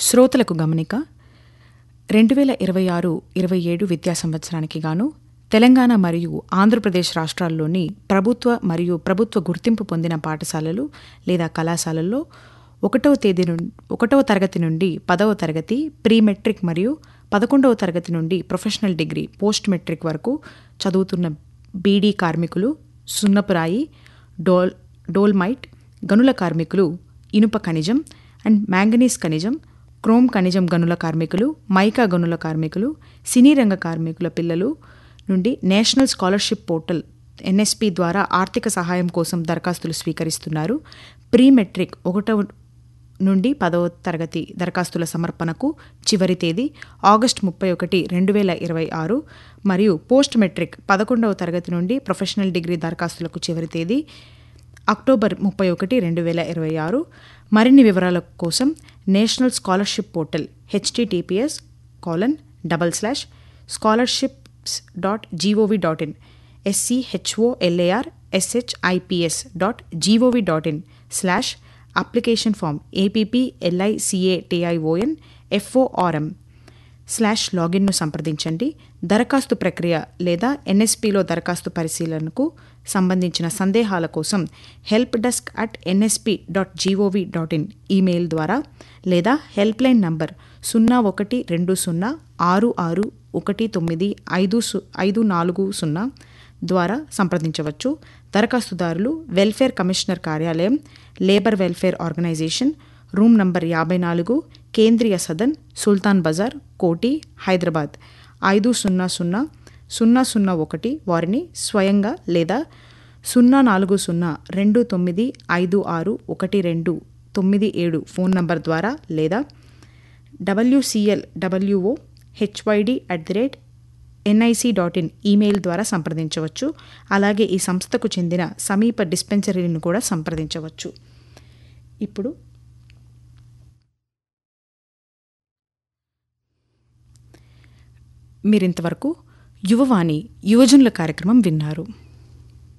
శ్రోతలకు గమనిక రెండు వేల ఇరవై ఆరు ఇరవై ఏడు విద్యా సంవత్సరానికి గాను తెలంగాణ మరియు ఆంధ్రప్రదేశ్ రాష్ట్రాల్లోని ప్రభుత్వ మరియు ప్రభుత్వ గుర్తింపు పొందిన పాఠశాలలు లేదా కళాశాలల్లో ఒకటవ తేదీ నుండి ఒకటవ తరగతి నుండి పదవ తరగతి ప్రీ మెట్రిక్ మరియు పదకొండవ తరగతి నుండి ప్రొఫెషనల్ డిగ్రీ పోస్ట్ మెట్రిక్ వరకు చదువుతున్న బీడీ కార్మికులు సున్నపురాయి డోల్ డోల్మైట్ గనుల కార్మికులు ఇనుప ఖనిజం అండ్ మ్యాంగనీస్ ఖనిజం క్రోమ్ ఖనిజం గనుల కార్మికులు మైకా గనుల కార్మికులు సినీ రంగ కార్మికుల పిల్లలు నుండి నేషనల్ స్కాలర్షిప్ పోర్టల్ ఎన్ఎస్పి ద్వారా ఆర్థిక సహాయం కోసం దరఖాస్తులు స్వీకరిస్తున్నారు ప్రీ మెట్రిక్ ఒకటవ నుండి పదవ తరగతి దరఖాస్తుల సమర్పణకు చివరి తేదీ ఆగస్టు ముప్పై ఒకటి రెండు వేల ఇరవై ఆరు మరియు పోస్ట్ మెట్రిక్ పదకొండవ తరగతి నుండి ప్రొఫెషనల్ డిగ్రీ దరఖాస్తులకు చివరి తేదీ అక్టోబర్ ముప్పై ఒకటి రెండు వేల ఇరవై ఆరు మరిన్ని వివరాల కోసం national scholarship portal HTTPS colon double slash scholarships dot GOV dot in SCHOLAR SHIPS dot GOV dot in slash application form APP LICATION FORM slash లాగిన్ను సంప్రదించండి దరఖాస్తు ప్రక్రియ లేదా ఎన్ఎస్పిలో దరఖాస్తు పరిశీలనకు సంబంధించిన సందేహాల కోసం help desk at NSP dot GOV dot in email ద్వారా లేదా హెల్ప్ లైన్ నంబర్ సున్నా ఒకటి రెండు సున్నా ఆరు ఆరు ఒకటి తొమ్మిది ఐదు సు ఐదు నాలుగు సున్నా ద్వారా సంప్రదించవచ్చు దరఖాస్తుదారులు వెల్ఫేర్ కమిషనర్ కార్యాలయం labour welfare organisation room number యాభై నాలుగు కేంద్రీయ సదన్ సుల్తాన్ బజార్ కోటి హైదరాబాద్ ఐదు సున్నా సున్నా సున్నా సున్నా ఒకటి వారిని స్వయంగా లేదా సున్నా నాలుగు సున్నా రెండు తొమ్మిది ఐదు ఆరు ఒకటి రెండు తొమ్మిది ఏడు ఫోన్ నంబర్ ద్వారా లేదా WCL WO HYD at the rate NIC dot in email ద్వారా సంప్రదించవచ్చు అలాగే ఈ సంస్థకు చెందిన సమీప డిస్పెన్సరీని కూడా సంప్రదించవచ్చు ఇప్పుడు మీరింతవరకు యువవాణి యువజనుల కార్యక్రమం విన్నారు